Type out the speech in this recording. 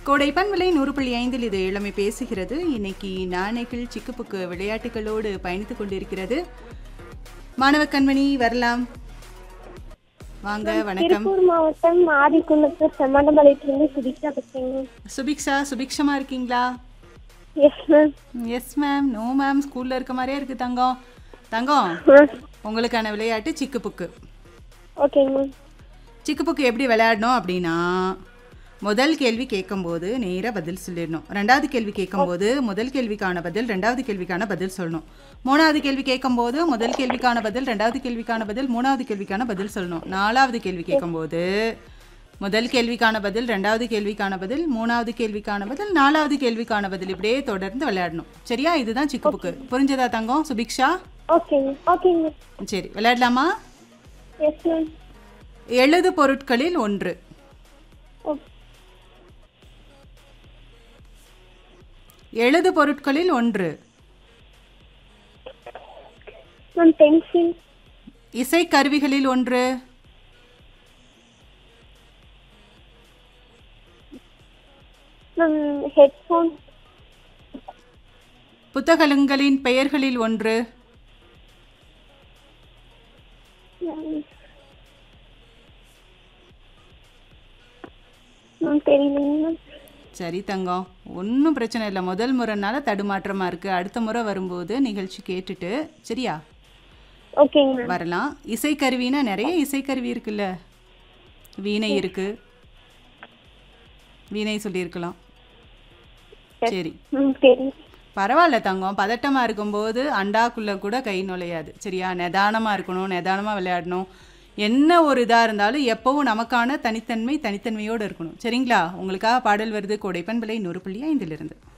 கோடைப்பன் விலை நூறு புள்ளி ஐந்தில் இது இளமை பேசுகிறது இன்னைக்கு நாணைகள் சிக்குப்புக்கு விளையாட்டுகளோடு பயணித்துக் கொண்டிருக்கிறது மாணவ கண்மணி வரலாம் வாங்க வணக்கம் திருப்பூர் மாவட்டம் ஆதிக்குளத்தூர் செம்மண்டபாளையத்திலிருந்து சுதிக்ஷா பேசுறேங்க சுபிக்ஷா சுபிக்ஷமா இருக்கீங்களா yes ma'am yes ma'am no ma'am ஸ்கூல்ல இருக்க மாதிரியே இருக்கு தங்கம் தங்கம் உங்களுக்கான விளையாட்டு சிக்குப்புக்கு ஓகேங்க மேம் சிக்குப்புக்கு எப்படி விளையாடணும் அப்படின்னா முதல் கேள்வி கேட்கும்போது நேராக பதில் சொல்லிடணும் ரெண்டாவது கேள்வி கேட்கும்போது முதல் கேள்விக்கான பதில் ரெண்டாவது கேள்விக்கான பதில் சொல்லணும் மூணாவது கேள்வி கேட்கும்போது முதல் கேள்விக்கான பதில் ரெண்டாவது கேள்விக்கான பதில் மூணாவது கேள்விக்கான பதில் சொல்லணும் நாலாவது கேள்வி கேட்கும்போது முதல் கேள்விக்கான பதில் ரெண்டாவது கேள்விக்கான பதில் மூணாவது கேள்விக்கான பதில் நாலாவது கேள்விக்கான பதில் இப்படியே தொடர்ந்து விளையாடணும் சரியா இதுதான் சிக்குப்புக்கு புரிஞ்சதா தங்கம் சுபிக்ஷா ஓகேங்க ஓகேங்க சரி விளையாடலாமா எஸ் மேம் எழுது பொருட்களில் ஒன்று எழுது பொருட்களில் ஒன்று மேம் பென்சில் இசைக்கருவிகளில் ஒன்று மேம் ஹெட்ஃபோன் புத்தகங்களின் பெயர்களில் ஒன்று மேம் தெரியலைங்க மேம் சரி தங்கம் ஒன்றும் பிரச்சனை இல்லை முதல் முறைனால தடுமாற்றமாக இருக்குது அடுத்த முறை வரும்போது நிகழ்ச்சி கேட்டுட்டு சரியா ஓகேங்க மேம் வரலாம் இசைக்கருவினா நிறைய இசைக்கருவி இருக்குல்ல வீணை இருக்கு வீணை சொல்லியிருக்கலாம் சரி ம் தெரியும் பரவாயில்ல தங்கம் பதட்டமாக இருக்கும்போது அண்டாக்குள்ளே கூட கை நுழையாது சரியா நிதானமாக இருக்கணும் நிதானமாக விளையாடணும் என்ன ஒரு இதாக இருந்தாலும் எப்போவும் நமக்கான தனித்தன்மை தனித்தன்மையோடு இருக்கணும் சரிங்களா உங்களுக்காக பாடல் வருது கோடைப்பன் விலை நூறு புள்ளி ஐந்திலிருந்து